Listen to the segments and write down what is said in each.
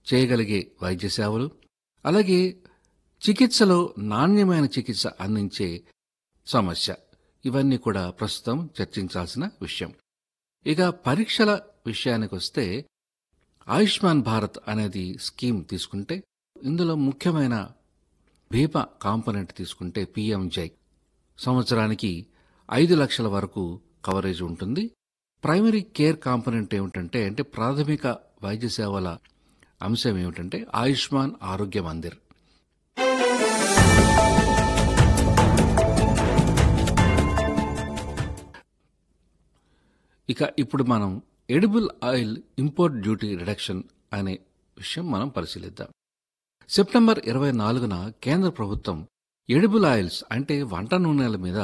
చేయగలిగే వైద్య సేవలు అలాగే చికిత్సలో నాణ్యమైన చికిత్స అందించే సమస్య ఇవన్నీ కూడా ప్రస్తుతం చర్చించాల్సిన విషయం ఇక పరీక్షల విషయానికి వస్తే ఆయుష్మాన్ భారత్ అనేది స్కీమ్ తీసుకుంటే ఇందులో ముఖ్యమైన బీమా కాంపోనెంట్ తీసుకుంటే పిఎంజై సంవత్సరానికి ఐదు లక్షల వరకు కవరేజ్ ఉంటుంది ప్రైమరీ కేర్ కాంపోనెంట్ ఏమిటంటే అంటే ప్రాథమిక వైద్య సేవల అంశం ఏమిటంటే ఆయుష్మాన్ ఆరోగ్య మందిర్ ఇక ఇప్పుడు మనం edible oil import duty reduction అనే విషయం మనం పరిశీలిద్దాం సెప్టెంబర్ ఇరవై నాలుగున కేంద్ర ప్రభుత్వం ఎడిబుల్ ఆయిల్స్ అంటే వంట నూనెల మీద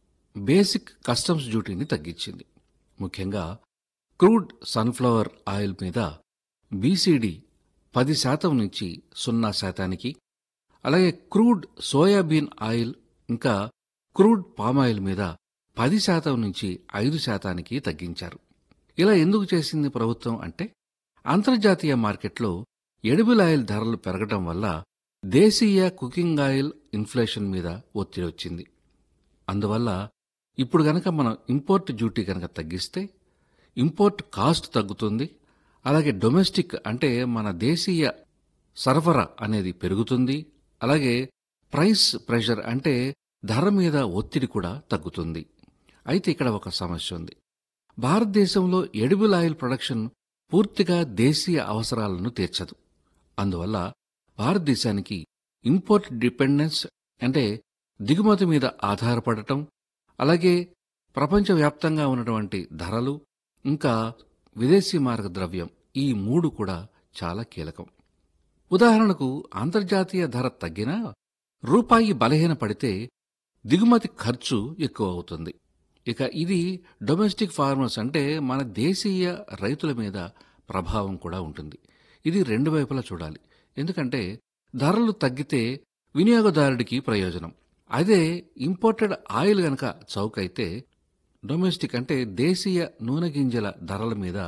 బేసిక్ కస్టమ్స్ డ్యూటీని తగ్గించింది ముఖ్యంగా క్రూడ్ సన్ఫ్లవర్ ఆయిల్ మీద బీసీడీ పది శాతం నుంచి సున్నా శాతానికి అలాగే క్రూడ్ సోయాబీన్ ఆయిల్ ఇంకా క్రూడ్ పామాయిల్ మీద పది శాతం నుంచి ఐదు శాతానికి తగ్గించారు ఇలా ఎందుకు చేసింది ప్రభుత్వం అంటే అంతర్జాతీయ మార్కెట్లో ఎడిబుల్ ఆయిల్ ధరలు పెరగడం వల్ల దేశీయ కుకింగ్ ఆయిల్ ఇన్ఫ్లేషన్ మీద ఒత్తిడి వచ్చింది అందువల్ల ఇప్పుడు గనక మనం ఇంపోర్ట్ డ్యూటీ గనక తగ్గిస్తే ఇంపోర్ట్ కాస్ట్ తగ్గుతుంది అలాగే డొమెస్టిక్ అంటే మన దేశీయ సరఫరా అనేది పెరుగుతుంది అలాగే ప్రైస్ ప్రెషర్ అంటే ధర మీద ఒత్తిడి కూడా తగ్గుతుంది అయితే ఇక్కడ ఒక సమస్య ఉంది భారతదేశంలో ఎడిబుల్ ఆయిల్ ప్రొడక్షన్ పూర్తిగా దేశీయ అవసరాలను తీర్చదు అందువల్ల భారతదేశానికి ఇంపోర్ట్ డిపెండెన్స్ అంటే దిగుమతి మీద ఆధారపడటం అలాగే ప్రపంచవ్యాప్తంగా ఉన్నటువంటి ధరలు ఇంకా విదేశీ మార్గద్రవ్యం ఈ మూడు కూడా చాలా కీలకం ఉదాహరణకు అంతర్జాతీయ ధర తగ్గినా రూపాయి బలహీన పడితే దిగుమతి ఖర్చు ఎక్కువ అవుతుంది ఇక ఇది డొమెస్టిక్ ఫార్మర్స్ అంటే మన దేశీయ రైతుల మీద ప్రభావం కూడా ఉంటుంది ఇది రెండు వైపులా చూడాలి ఎందుకంటే ధరలు తగ్గితే వినియోగదారుడికి ప్రయోజనం అదే ఇంపోర్టెడ్ ఆయిల్ గనక చౌకైతే డొమెస్టిక్ అంటే దేశీయ నూనె గింజల ధరల మీద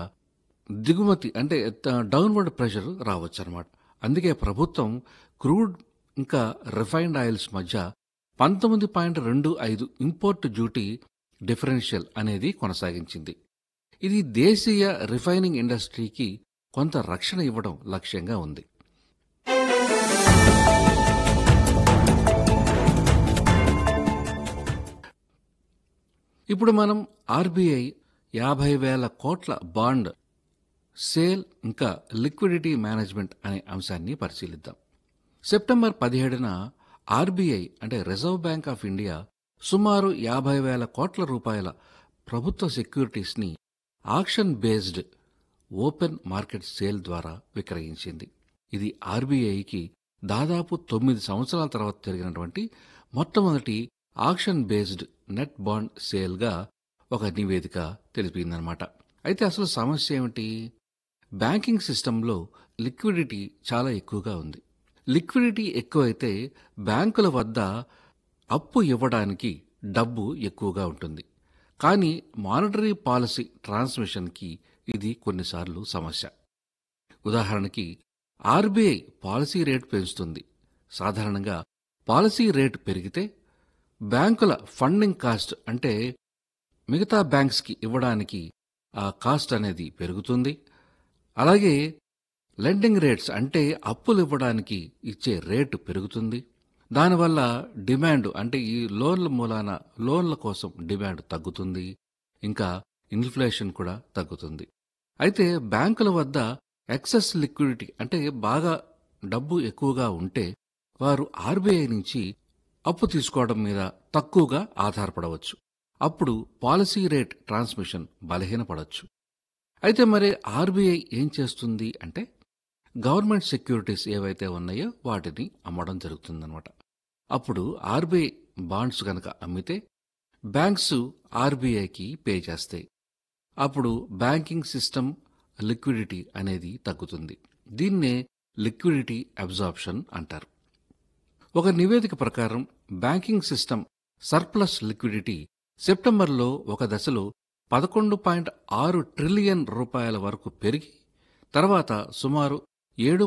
దిగుమతి అంటే డౌన్వర్డ్ ప్రెషర్ రావచ్చు అనమాట అందుకే ప్రభుత్వం క్రూడ్ ఇంకా రిఫైన్డ్ ఆయిల్స్ మధ్య పంతొమ్మిది పాయింట్ రెండు ఐదు ఇంపోర్ట్ డ్యూటీ డిఫరెన్షియల్ అనేది కొనసాగించింది ఇది దేశీయ రిఫైనింగ్ ఇండస్ట్రీకి కొంత రక్షణ ఇవ్వడం లక్ష్యంగా ఉంది ఇప్పుడు మనం ఆర్బీఐ యాభై వేల కోట్ల బాండ్ సేల్ ఇంకా లిక్విడిటీ మేనేజ్మెంట్ అనే అంశాన్ని పరిశీలిద్దాం సెప్టెంబర్ పదిహేడున ఆర్బీఐ అంటే రిజర్వ్ బ్యాంక్ ఆఫ్ ఇండియా సుమారు యాభై వేల కోట్ల రూపాయల ప్రభుత్వ సెక్యూరిటీస్ని auction based open market sale ద్వారా విక్రయించింది ఇది ఆర్బీఐకి దాదాపు తొమ్మిది సంవత్సరాల తర్వాత జరిగినటువంటి మొట్టమొదటి ఆక్షన్ బేస్డ్ నెట్ బాండ్ సేల్గా ఒక నివేదిక తెలిపిందనమాట అయితే అసలు సమస్య ఏమిటి బ్యాంకింగ్ సిస్టంలో లిక్విడిటీ చాలా ఎక్కువగా ఉంది లిక్విడిటీ ఎక్కువైతే బ్యాంకుల వద్ద అప్పు ఇవ్వడానికి డబ్బు ఎక్కువగా ఉంటుంది కానీ మానిటరీ పాలసీ ట్రాన్స్మిషన్కి ఇది కొన్నిసార్లు సమస్య ఉదాహరణకి ఆర్బీఐ పాలసీ రేటు పెంచుతుంది సాధారణంగా పాలసీ రేటు పెరిగితే బ్యాంకుల ఫండింగ్ కాస్ట్ అంటే మిగతా బ్యాంక్స్కి ఇవ్వడానికి ఆ కాస్ట్ అనేది పెరుగుతుంది అలాగే లెండింగ్ రేట్స్ అంటే అప్పులు ఇవ్వడానికి ఇచ్చే రేటు పెరుగుతుంది దానివల్ల డిమాండ్ అంటే ఈ లోన్ల మూలాన లోన్ల కోసం డిమాండ్ తగ్గుతుంది ఇంకా ఇన్ఫ్లేషన్ కూడా తగ్గుతుంది అయితే బ్యాంకుల వద్ద ఎక్సెస్ లిక్విడిటీ అంటే బాగా డబ్బు ఎక్కువగా ఉంటే వారు ఆర్బీఐ నుంచి అప్పు తీసుకోవడం మీద తక్కువగా ఆధారపడవచ్చు అప్పుడు పాలసీ రేట్ ట్రాన్స్మిషన్ బలహీనపడవచ్చు అయితే మరి ఆర్బీఐ ఏం చేస్తుంది అంటే గవర్నమెంట్ సెక్యూరిటీస్ ఏవైతే ఉన్నాయో వాటిని అమ్మడం జరుగుతుందన్నమాట అప్పుడు ఆర్బీఐ బాండ్స్ గనక అమ్మితే బ్యాంక్స్ ఆర్బీఐకి పే చేస్తాయి అప్పుడు బ్యాంకింగ్ సిస్టమ్ లిక్విడిటీ అనేది తగ్గుతుంది దీన్నే లిక్విడిటీ అబ్జార్ప్షన్ అంటారు ఒక నివేదిక ప్రకారం బ్యాంకింగ్ సిస్టమ్ సర్ప్లస్ లిక్విడిటీ సెప్టెంబర్లో ఒక దశలో పదకొండు పాయింట్ ఆరు ట్రిలియన్ రూపాయల వరకు పెరిగి తర్వాత సుమారు ఏడు